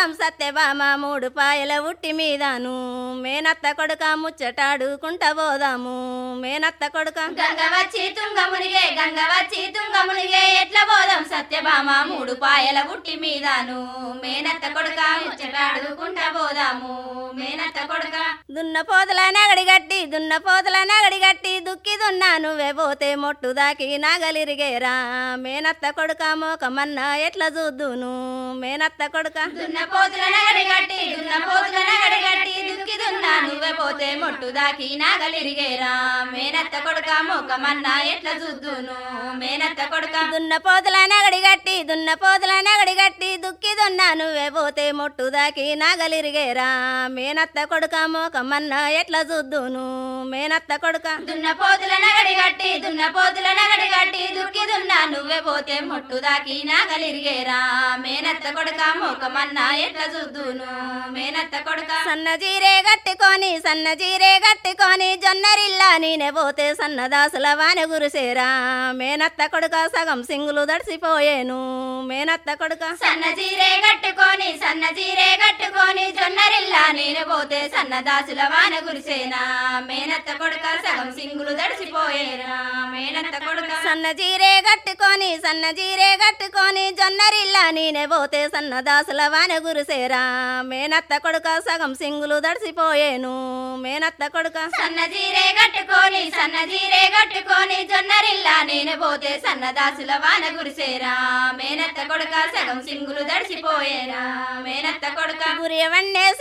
పోదాం సత్యభామ మూడు పాయల ఉట్టి మీదాను మేనత్త కొడుక ముచ్చటాడుకుంట పోదాము మేనత్త కొడుక గంగ వచ్చి తుంగ మునిగే గంగ వచ్చి తుంగ మునిగే ఎట్ల పోదాం సత్యభామ మూడు పాయల ఉట్టి మీదాను మేనత్త కొడుక ముచ్చటాడుకుంటా పోదాము మేనత్త కొడుక దున్న పోతల నగడి గట్టి దున్న పోతల నగడి గట్టి దుక్కి దున్నా నువ్వే పోతే మొట్టు దాకి నాగలిరిగేరా మేనత్త కొడుక మోకమన్నా ఎట్లా చూద్దును మేనత్త కొడుక దున్న పోతుల నగడి గట్టి దున్న పోతుల నగడి గట్టి దుక్కి దున్నా నువ్వే పోతే మొట్టు దాకి నాగలిరిగేరా మేనత్త కొడుక మోకమన్నా ఎట్లా చూద్దును మేనత్త కొడుక దున్న పోతల నగడి గట్టి దున్న పోతల నగడి గట్టి దుక్కి దున్నా నువ్వే పోతే మొట్టు దాకి నాగలిరిగేరా మేనత్త కొడుక మోకమన్నా ఎట్లా చూద్దును మేనత్త కొడుక దున్న పోతుల నగడి గట్టి దున్న పోతుల నగడి గట్టి దుక్కి దున్నా నువ్వే పోతే మొట్టు దాకి నాగలిరిగేరా మేనత్త కొడుక మోకమన్నా ఎట్లా చూద్దును మేనత్త కొడుక సన్న జీరే గట్టుకొని సన్న జీరే గట్టుకొని జొన్నరిల్లా నేనే పోతే సన్నదాసుల వాన గురుసేరా మేనత్త కొడుక సగం సింగులు దడిసిపోయేను మేనత్త కొడుక సన్న జీరే కట్టుకొని సన్న జీరే కట్టుకొని జొన్నరిల్లా నేను పోతే సన్న దాసుల వాన గురిసేనా మేనత్త కొడుక సగం సింగులు దడిసిపోయేనా మేనత్త కొడుక సన్న జీరే గట్టుకొని సన్న జీరే గట్టుకొని జొన్నరిల్లా నేనే పోతే సన్నదాసుల వాన గురుసేరా మేనత్త కొడుక సగం సింగులు దడిసిపోయేను మేనత్త కొడుక సన్న జీరే కట్టుకొని సన్న జీరే కట్టుకొని జొన్నరిల్లా నేను పోతే సన్న దాసుల వాన గురిసేరా మేనత్త కొడుక సగం సింగులు దడిసిపోయేనా మేనత్త కొడుక గురియవన్నే